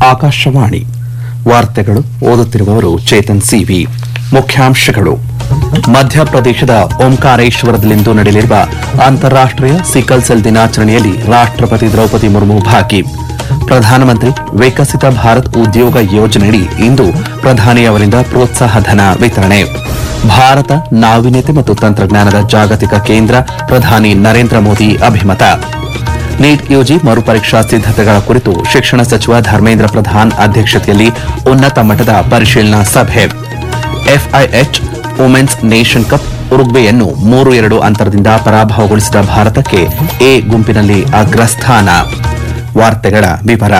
ಆಕಾಶವಾಣಿ ವಾರ್ತೆಗಳು ಓದುತ್ತಿರುವವರು ಚೇತನ್ ಸಿವಿ ಮುಖ್ಯಾಂಶಗಳು ಮಧ್ಯಪ್ರದೇಶದ ಓಂಕಾರೇಶ್ವರದಲ್ಲಿಂದು ನಡೆಯಲಿರುವ ಅಂತಾರಾಷ್ಟೀಯ ಸಿಕಲ್ ಸೆಲ್ ದಿನಾಚರಣೆಯಲ್ಲಿ ರಾಷ್ಟಪತಿ ದ್ರೌಪದಿ ಮುರ್ಮು ಭಾಗಿ ಪ್ರಧಾನಮಂತ್ರಿ ವಿಕಸಿತ ಭಾರತ್ ಉದ್ಯೋಗ ಯೋಜನೆಯಡಿ ಇಂದು ಪ್ರಧಾನಿ ಅವರಿಂದ ಪ್ರೋತ್ಸಾಹ ಧನ ವಿತರಣೆ ಭಾರತ ನಾವೀನ್ಯತೆ ಮತ್ತು ತಂತ್ರಜ್ಞಾನದ ಜಾಗತಿಕ ಕೇಂದ್ರ ಪ್ರಧಾನಿ ನರೇಂದ್ರ ಮೋದಿ ಅಭಿಮತ ನೀಟ್ ಯುಜಿ ಮರುಪರೀಕ್ಷಾ ಸಿದ್ದತೆಗಳ ಕುರಿತು ಶಿಕ್ಷಣ ಸಚಿವ ಧರ್ಮೇಂದ್ರ ಪ್ರಧಾನ್ ಅಧ್ಯಕ್ಷತೆಯಲ್ಲಿ ಉನ್ನತ ಮಟ್ಟದ ಪರಿಶೀಲನಾ ಸಭೆ ಎಫ್ಐಎಚ್ ವುಮೆನ್ಸ್ ನೇಷನ್ ಕಪ್ ಉರುಗ್ವೆಯನ್ನು ಮೂರು ಎರಡು ಅಂತರದಿಂದ ಪರಾಭವಗೊಳಿಸಿದ ಭಾರತಕ್ಕೆ ಎ ಗುಂಪಿನಲ್ಲಿ ಅಗ್ರಸ್ಥಾನ ವಾರ್ತೆಗಳ ವಿವರ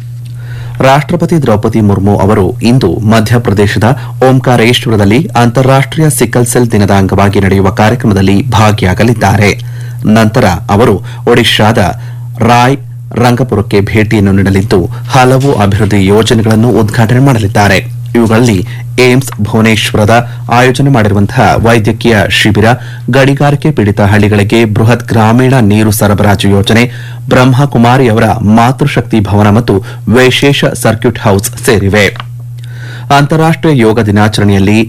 ರಾಷ್ಟಪತಿ ದ್ರೌಪದಿ ಮುರ್ಮು ಅವರು ಇಂದು ಮಧ್ಯಪ್ರದೇಶದ ಓಂಕಾರೇಶ್ವರದಲ್ಲಿ ಅಂತಾರಾಷ್ಟೀಯ ಸಿಕಲ್ ಸೆಲ್ ದಿನದ ಅಂಗವಾಗಿ ನಡೆಯುವ ಕಾರ್ಯಕ್ರಮದಲ್ಲಿ ಭಾಗಿಯಾಗಲಿದ್ದಾರೆ ನಂತರ ಅವರು ಒಡಿಶಾದ ರಾಯ್ ರಂಗಪುರಕ್ಕೆ ಭೇಟಿಯನ್ನು ನೀಡಲಿದ್ದು ಹಲವು ಅಭಿವೃದ್ಧಿ ಯೋಜನೆಗಳನ್ನು ಉದ್ಘಾಟನೆ ಮಾಡಲಿದ್ದಾರೆ ಇವುಗಳಲ್ಲಿ ಏಮ್ಸ್ ಭುವನೇಶ್ವರದ ಆಯೋಜನೆ ಮಾಡಿರುವಂತಹ ವೈದ್ಯಕೀಯ ಶಿಬಿರ ಗಣಿಗಾರಿಕೆ ಪೀಡಿತ ಹಳ್ಳಿಗಳಿಗೆ ಬೃಹತ್ ಗ್ರಾಮೀಣ ನೀರು ಸರಬರಾಜು ಯೋಜನೆ ಬ್ರಹ್ಮಕುಮಾರಿಯವರ ಮಾತೃಶಕ್ತಿ ಭವನ ಮತ್ತು ವಿಶೇಷ ಸರ್ಕ್ಯೂಟ್ ಹೌಸ್ ಸೇರಿವೆ ಅಂತಾರಾಷ್ಟೀಯ ಯೋಗ ದಿನಾಚರಣೆಯಲ್ಲಿ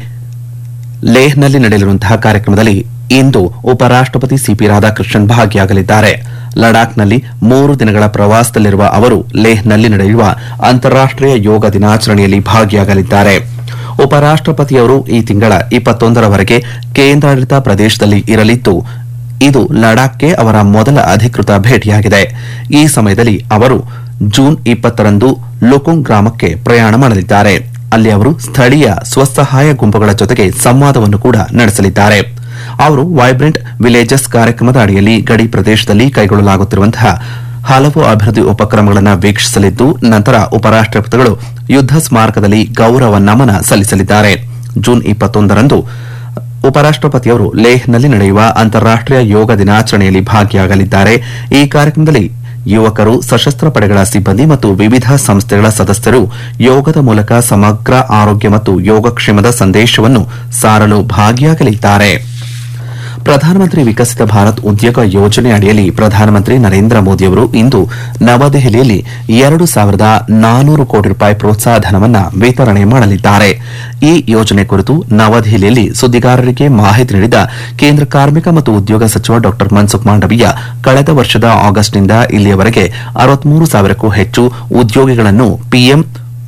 ಲೇಹ್ನಲ್ಲಿ ನಡೆಯಲಿರುವಂತಹ ಕಾರ್ಯಕ್ರಮದಲ್ಲಿ ಇಂದು ಉಪರಾಷ್ಟಪತಿ ಸಿಪಿ ರಾಧಾಕೃಷ್ಣನ್ ಭಾಗಿಯಾಗಲಿದ್ದಾರೆ ಲಡಾಖ್ನಲ್ಲಿ ಮೂರು ದಿನಗಳ ಪ್ರವಾಸದಲ್ಲಿರುವ ಅವರು ಲೇಹ್ನಲ್ಲಿ ನಡೆಯುವ ಅಂತಾರಾಷ್ಟೀಯ ಯೋಗ ದಿನಾಚರಣೆಯಲ್ಲಿ ಭಾಗಿಯಾಗಲಿದ್ದಾರೆ ಉಪರಾಷ್ಟಪತಿಯವರು ಈ ತಿಂಗಳ ಇಪ್ಪತ್ತೊಂದರವರೆಗೆ ಕೇಂದ್ರಾಡಳಿತ ಪ್ರದೇಶದಲ್ಲಿ ಇರಲಿದ್ದು ಇದು ಲಡಾಖ್ಗೆ ಅವರ ಮೊದಲ ಅಧಿಕೃತ ಭೇಟಿಯಾಗಿದೆ ಈ ಸಮಯದಲ್ಲಿ ಅವರು ಜೂನ್ ಇಪ್ಪತ್ತರಂದು ಲುಕುಂಗ್ ಗ್ರಾಮಕ್ಕೆ ಪ್ರಯಾಣ ಮಾಡಲಿದ್ದಾರೆ ಅಲ್ಲಿ ಅವರು ಸ್ಥಳೀಯ ಸ್ವಸಹಾಯ ಗುಂಪುಗಳ ಜೊತೆಗೆ ಸಂವಾದವನ್ನು ಕೂಡ ನಡೆಸಲಿದ್ದಾರೆ ಅವರು ವೈಬ್ರೆಂಟ್ ವಿಲೇಜಸ್ ಕಾರ್ಯಕ್ರಮದ ಅಡಿಯಲ್ಲಿ ಗಡಿ ಪ್ರದೇಶದಲ್ಲಿ ಕೈಗೊಳ್ಳಲಾಗುತ್ತಿರುವಂತಹ ಹಲವು ಅಭಿವೃದ್ಧಿ ಉಪಕ್ರಮಗಳನ್ನು ವೀಕ್ಷಿಸಲಿದ್ದು ನಂತರ ಉಪರಾಷ್ಟಪತಿಗಳು ಯುದ್ಧ ಸ್ಮಾರಕದಲ್ಲಿ ಗೌರವ ನಮನ ಸಲ್ಲಿಸಲಿದ್ದಾರೆ ಜೂನ್ ಇಪ್ಪತ್ತೊಂದರಂದು ಉಪರಾಷ್ಟಪತಿಯವರು ಲೇಹ್ನಲ್ಲಿ ನಡೆಯುವ ಅಂತಾರಾಷ್ಟೀಯ ಯೋಗ ದಿನಾಚರಣೆಯಲ್ಲಿ ಭಾಗಿಯಾಗಲಿದ್ದಾರೆ ಈ ಕಾರ್ಯಕ್ರಮದಲ್ಲಿ ಯುವಕರು ಸಶಸ್ತ್ರ ಪಡೆಗಳ ಸಿಬ್ಬಂದಿ ಮತ್ತು ವಿವಿಧ ಸಂಸ್ಥೆಗಳ ಸದಸ್ಯರು ಯೋಗದ ಮೂಲಕ ಸಮಗ್ರ ಆರೋಗ್ಯ ಮತ್ತು ಯೋಗಕ್ಷೇಮದ ಸಂದೇಶವನ್ನು ಸಾರಲು ಭಾಗಿಯಾಗಲಿದ್ದಾರೆ ಪ್ರಧಾನಮಂತ್ರಿ ವಿಕಸಿತ ಭಾರತ್ ಉದ್ಯೋಗ ಯೋಜನೆ ಅಡಿಯಲ್ಲಿ ಪ್ರಧಾನಮಂತ್ರಿ ನರೇಂದ್ರ ಮೋದಿಯವರು ಇಂದು ನವದೆಹಲಿಯಲ್ಲಿ ಎರಡು ಸಾವಿರದ ನಾನೂರು ಕೋಟಿ ರೂಪಾಯಿ ಪ್ರೋತ್ಸಾಹ ಧನವನ್ನು ವಿತರಣೆ ಮಾಡಲಿದ್ದಾರೆ ಈ ಯೋಜನೆ ಕುರಿತು ನವದೆಹಲಿಯಲ್ಲಿ ಸುದ್ದಿಗಾರರಿಗೆ ಮಾಹಿತಿ ನೀಡಿದ ಕೇಂದ್ರ ಕಾರ್ಮಿಕ ಮತ್ತು ಉದ್ಯೋಗ ಸಚಿವ ಡಾ ಮನ್ಸುಖ್ ಮಾಂಡವೀಯ ಕಳೆದ ವರ್ಷದ ಆಗಸ್ಟ್ನಿಂದ ಇಲ್ಲಿಯವರೆಗೆ ಅರವತ್ಮೂರು ಸಾವಿರಕ್ಕೂ ಹೆಚ್ಚು ಉದ್ಯೋಗಿಗಳನ್ನು ಪಿಎಂ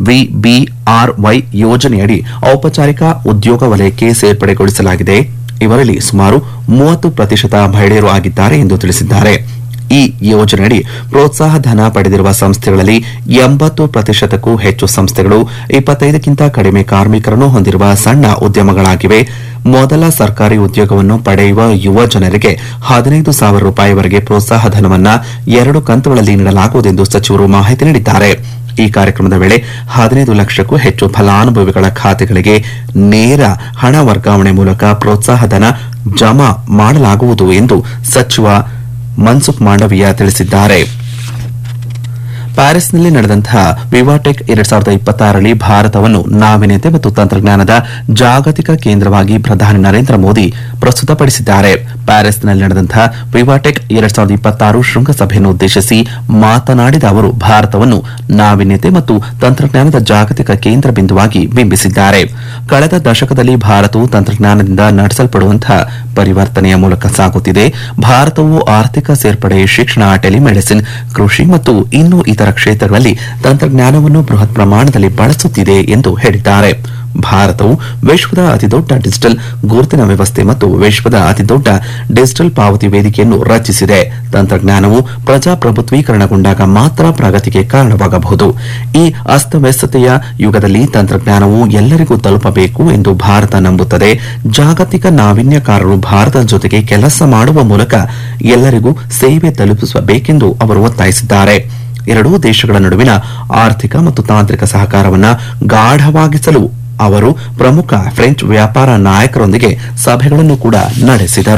ವಿಬಿಆರ್ವೈ ಯೋಜನೆಯಡಿ ಔಪಚಾರಿಕ ಉದ್ಯೋಗ ವಲಯಕ್ಕೆ ಸೇರ್ಪಡೆಗೊಳಿಸಲಾಗಿದೆ ಇವರಲ್ಲಿ ಸುಮಾರು ಮೂವತ್ತು ಪ್ರತಿಶತ ಮಹಿಳೆಯರು ಆಗಿದ್ದಾರೆ ಎಂದು ತಿಳಿಸಿದ್ದಾರೆ ಈ ಯೋಜನೆಯಡಿ ಪ್ರೋತ್ಸಾಹ ಧನ ಪಡೆದಿರುವ ಸಂಸ್ಥೆಗಳಲ್ಲಿ ಎಂಬತ್ತು ಪ್ರತಿಶತಕ್ಕೂ ಹೆಚ್ಚು ಸಂಸ್ಥೆಗಳು ಇಪ್ಪತ್ತೈದಕ್ಕಿಂತ ಕಡಿಮೆ ಕಾರ್ಮಿಕರನ್ನು ಹೊಂದಿರುವ ಸಣ್ಣ ಉದ್ಯಮಗಳಾಗಿವೆ ಮೊದಲ ಸರ್ಕಾರಿ ಉದ್ಯೋಗವನ್ನು ಪಡೆಯುವ ಯುವ ಜನರಿಗೆ ಹದಿನೈದು ಸಾವಿರ ರೂಪಾಯಿವರೆಗೆ ಪ್ರೋತ್ಸಾಹ ಧನವನ್ನು ಎರಡು ಕಂತುಗಳಲ್ಲಿ ನೀಡಲಾಗುವುದೆಂದು ಸಚಿವರು ಮಾಹಿತಿ ನೀಡಿದ್ದಾರೆ ಈ ಕಾರ್ಯಕ್ರಮದ ವೇಳೆ ಹದಿನೈದು ಲಕ್ಷಕ್ಕೂ ಹೆಚ್ಚು ಫಲಾನುಭವಿಗಳ ಖಾತೆಗಳಿಗೆ ನೇರ ಹಣ ವರ್ಗಾವಣೆ ಮೂಲಕ ಪ್ರೋತ್ಸಾಹ ಧನ ಜಮಾ ಮಾಡಲಾಗುವುದು ಎಂದು ಸಚಿವ ಮನ್ಸುಖ್ ಮಾಂಡವೀಯ ತಿಳಿಸಿದ್ದಾರೆ ಪ್ಯಾರಿಸ್ನಲ್ಲಿ ನಡೆದಂತಹ ವಿವಾಟೆಕ್ ಎರಡ್ ಸಾವಿರದ ಇಪ್ಪತ್ತಾರರಲ್ಲಿ ಭಾರತವನ್ನು ನಾವೀನ್ಯತೆ ಮತ್ತು ತಂತ್ರಜ್ಞಾನದ ಜಾಗತಿಕ ಕೇಂದ್ರವಾಗಿ ಪ್ರಧಾನಿ ನರೇಂದ್ರ ಮೋದಿ ಪ್ರಸ್ತುತಪಡಿಸಿದ್ದಾರೆ ಪ್ಯಾರಿಸ್ನಲ್ಲಿ ನಡೆದಂತಹ ವಿವಾಟೆಕ್ ಎರಡ್ ಸಾವಿರದ ಇಪ್ಪತ್ತಾರು ಶೃಂಗಸಭೆಯನ್ನು ಉದ್ದೇಶಿಸಿ ಮಾತನಾಡಿದ ಅವರು ಭಾರತವನ್ನು ನಾವೀನ್ಯತೆ ಮತ್ತು ತಂತ್ರಜ್ಞಾನದ ಜಾಗತಿಕ ಕೇಂದ್ರ ಬಿಂದುವಾಗಿ ಬಿಂಬಿಸಿದ್ದಾರೆ ಕಳೆದ ದಶಕದಲ್ಲಿ ಭಾರತವು ತಂತ್ರಜ್ಞಾನದಿಂದ ನಡೆಸಲ್ಪಡುವಂತಹ ಪರಿವರ್ತನೆಯ ಮೂಲಕ ಸಾಗುತ್ತಿದೆ ಭಾರತವು ಆರ್ಥಿಕ ಸೇರ್ಪಡೆ ಶಿಕ್ಷಣ ಟೆಲಿಮೆಡಿಸಿನ್ ಕೃಷಿ ಮತ್ತು ಇನ್ನೂ ಇತರ ಕ್ಷೇತ್ರಗಳಲ್ಲಿ ತಂತ್ರಜ್ಞಾನವನ್ನು ಬೃಹತ್ ಪ್ರಮಾಣದಲ್ಲಿ ಬಳಸುತ್ತಿದೆ ಎಂದು ಹೇಳಿದ್ದಾರೆ ಭಾರತವು ವಿಶ್ವದ ಅತಿದೊಡ್ಡ ಡಿಜಿಟಲ್ ಗುರುತಿನ ವ್ಯವಸ್ಥೆ ಮತ್ತು ವಿಶ್ವದ ಅತಿದೊಡ್ಡ ಡಿಜಿಟಲ್ ಪಾವತಿ ವೇದಿಕೆಯನ್ನು ರಚಿಸಿದೆ ತಂತ್ರಜ್ಞಾನವು ಪ್ರಜಾಪ್ರಭುತ್ವೀಕರಣಗೊಂಡಾಗ ಮಾತ್ರ ಪ್ರಗತಿಗೆ ಕಾರಣವಾಗಬಹುದು ಈ ಅಸ್ತವ್ಯಸ್ತತೆಯ ಯುಗದಲ್ಲಿ ತಂತ್ರಜ್ಞಾನವು ಎಲ್ಲರಿಗೂ ತಲುಪಬೇಕು ಎಂದು ಭಾರತ ನಂಬುತ್ತದೆ ಜಾಗತಿಕ ನಾವೀನ್ಯಕಾರರು ಭಾರತದ ಜೊತೆಗೆ ಕೆಲಸ ಮಾಡುವ ಮೂಲಕ ಎಲ್ಲರಿಗೂ ಸೇವೆ ತಲುಪಿಸಬೇಕೆಂದು ಅವರು ಒತ್ತಾಯಿಸಿದ್ದಾರೆ ಎರಡೂ ದೇಶಗಳ ನಡುವಿನ ಆರ್ಥಿಕ ಮತ್ತು ತಾಂತ್ರಿಕ ಸಹಕಾರವನ್ನು ಗಾಢವಾಗಿಸಲು ಅವರು ಪ್ರಮುಖ ಫ್ರೆಂಚ್ ವ್ಯಾಪಾರ ನಾಯಕರೊಂದಿಗೆ ಸಭೆಗಳನ್ನು ಕೂಡ ನಡೆಸಿದರು